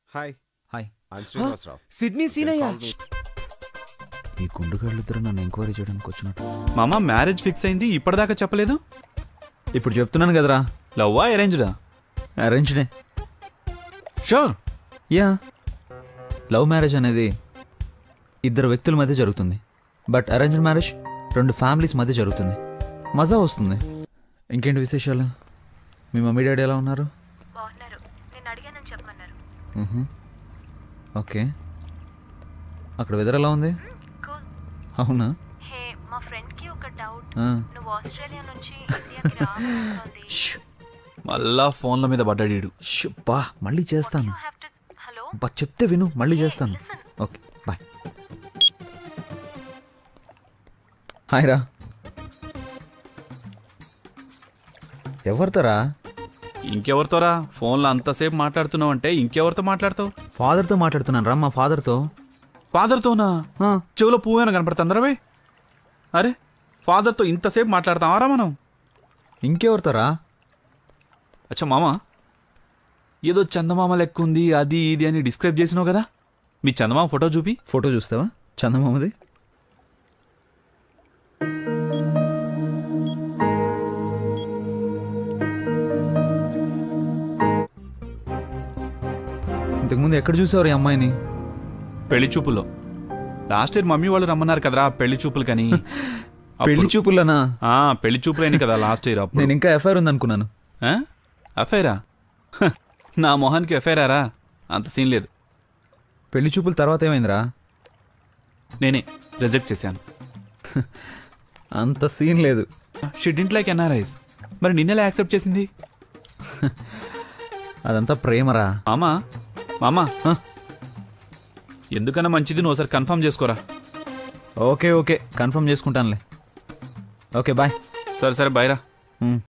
Hi hi I'm Srinivasa Rao Sydney Seenaiah Call me. ఈ గుండుగాళ్ళిద్దరు నన్ను enquiry చేయడానికి వచ్చినట్టు మామ మ్యారేజ్ ఫిక్స్ అయింది ఇప్పటిదాకా చెప్పలేదు ఇప్పుడు చెప్తున్నాను కదరా లవ్వా అరేంజ్డా అరేంజ్డే షూర్ యా లవ్ మ్యారేజ్ అనేది ఇద్దరు వ్యక్తుల మధ్య జరుగుతుంది బట్ అరేంజ్డ్ మ్యారేజ్ రెండు ఫ్యామిలీస్ మధ్య జరుగుతుంది మజా వస్తుంది ఇంకేంటి విశేషాలు మీ మమ్మీ డాడీ ఎలా ఉన్నారు బాగున్నారు నేను అడిగానని చెప్పమన్నారు మ్హూ. ఓకే అక్కడ వెదర్ ఎలా ఉంది కూల్ అవునా హే మా ఫ్రెండ్ కి ఒక డౌట్ ఆ. నువ్వు ఆస్ట్రేలియా నుంచి ఇండియాకి రావాలంటోంది ష్, మళ్ళా ఫోన్ల మీద పడ్డాడు ష్, బా మళ్ళీ చేస్తాను యూ హ్యావ్ టు హలో బా చెప్తే విను మళ్ళీ చేస్తాను listen. ఓకే బాయ్ హాయ్ రా ఎవరితోరా ఇంకెవరితోరా ఫోన్లో అంతసేపు మాట్లాడుతున్నావు అంటే ఇంకెవరితో మాట్లాడతావు ఫాదర్తో మాట్లాడుతున్నాను రా మా ఫాదర్తో ఫాదర్తోనా ఆ, చెవులో పువ్వేనా కనపడుతుందరా బే అరే ఫాదర్తో ఇంతసేపు మాట్లాడతామారా మనం ఇంకెవరితోరా అచ్చా మామ ఏదో చందమామ లెక్క ఉంది అది ఇది అని డిస్క్రైబ్ చేసినావు కదా మీ చందమామ ఫోటో చూపి ఫోటో చూస్తావా చందమామది ఇంతకుముందు ఎక్కడ చూసావు ఈ అమ్మాయిని పెళ్లి చూపుల్లో లాస్ట్ ఇయర్ మమ్మీ వాళ్ళు రమ్మన్నారు కదరా పెళ్లి చూపులు కానీ పెళ్లి చూపులనా ఆ పెళ్లి చూపులేని కదా లాస్ట్ ఇయర్ అప్పుడు నేను ఇంకా ఎఫ్ఐఆర్ ఉంది అనుకున్నాను ఆ? అఫైరా హ, నా మొహానికి అఫైరారా అంత సీన్ లేదు పెళ్లి చూపుల తర్వాత ఏమైందిరా నేనే రిజెక్ట్ చేశాను అంత సీన్ లేదు షీ డింట్ లైక్ ఎన్ఆర్ఐస్ మరి నిన్నెలా యాక్సెప్ట్ చేసింది అదంతా ప్రేమరా మామా మామా హ? ఎందుకన్నా మంచిది నువ్వు ఒకసారి కన్ఫర్మ్ చేసుకోరా ఓకే ఓకే కన్ఫర్మ్ చేసుకుంటానులే ఓకే బాయ్ సరే సరే బైరా ఉమ్.